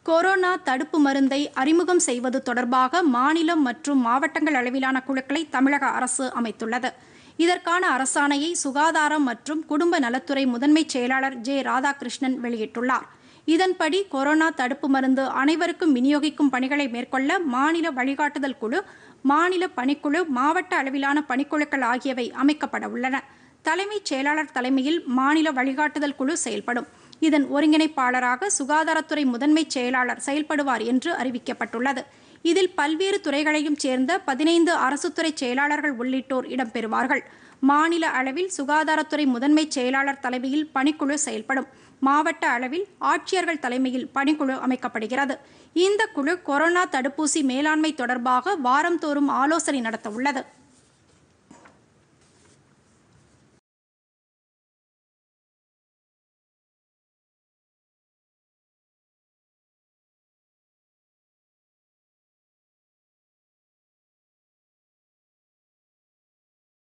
corona தடுப்பு மருந்தை அறிமுகம் செய்வது தொடர்பாக மாநிலம் மற்றும் மாவட்டங்கள் அளவிலான குழுக்களை தமிழக அரசு அமைத்துள்ளது இதற்கான அரசாணையை சுகாதாரம் மற்றும் குடும்ப நலத்துறை முதன்மை செயலாளர் ஜே ராதாகிருஷ்ணன் வெளியிட்டுள்ளார் இதன்படி கொரோனா தடுப்பு மருந்து அனைவருக்கும் விநியோகிக்கும் பணிகளை மேற்கொள்ள மாநில வழிகாட்டுதல் குழு மாநில பணிக்குழு மாவட்ட அளவிலான பணிக்குழுக்கள் ஆகியவை அமைக்கப்பட உள்ளன தலைமைச் செயலாளர் தலைமையில் மாநில வழிகாட்டுதல் குழு செயல்படும் இதன் ஒருங்கிணைப்பாளராக சுகாதாரத்துறை முதன்மை செயலாளர் செயல்படுவார் என்று அறிவிக்கப்பட்டுள்ளது இதில் பல்வேறு துறைகளையும் சேர்ந்த பதினைந்து அரசு துறை செயலாளர்கள் உள்ளிட்டோர் இடம்பெறுவார்கள் மாநில அளவில் சுகாதாரத்துறை முதன்மை செயலாளர் தலைமையில் பணிக்குழு செயல்படும் மாவட்ட அளவில் ஆட்சியர்கள் தலைமையில் பணிக்குழு அமைக்கப்படுகிறது இந்த குழு கொரோனா தடுப்பூசி மேலாண்மை தொடர்பாக வாரந்தோறும் ஆலோசனை நடத்த உள்ளது